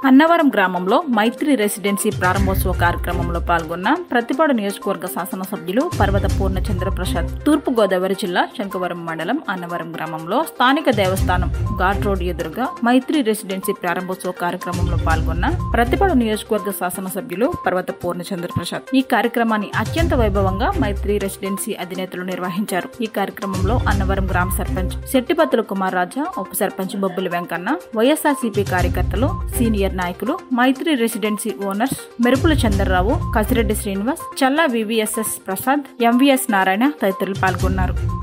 అన్నవరం గ్రామంలో మైత్రి రెసిడెన్సీ ప్రారంభోత్సవ కార్యక్రమంలో పాల్గొన్న ప్రతిపాడు నియోజకవర్గ శాసనసభ్యులు పర్వత పూర్ణచంద్ర ప్రసాద్ తూర్పు గోదావరి జిల్లా శంకవరం మండలం అన్నవరం గ్రామంలో స్థానిక దేవస్థానం ఘాట్ రోడ్ ఎదురుగా మైత్రి రెసిడెన్సీ ప్రారంభోత్సవ కార్యక్రమంలో పాల్గొన్న ప్రతిపాడు నియోజకవర్గ శాసనసభ్యులు పర్వత పూర్ణచంద్ర ప్రసాద్ ఈ కార్యక్రమాన్ని అత్యంత వైభవంగా మైత్రి రెసిడెన్సీ అధినేతలు నిర్వహించారు ఈ కార్యక్రమంలో అన్నవరం గ్రామ సర్పంచ్ శెట్టిపత్తుల కుమార్ రాజా ఉప సర్పంచ్ బొబ్బుల వెంకన్న వైఎస్ఆర్సీపీ కార్యకర్తలు సీనియర్ నాయకులు మైత్రి residency owners Merupula Chandrarao Kasireddy Srinivas Challa VVSS Prasad MVS Narayana తదితరులు పాల్గొన్నారు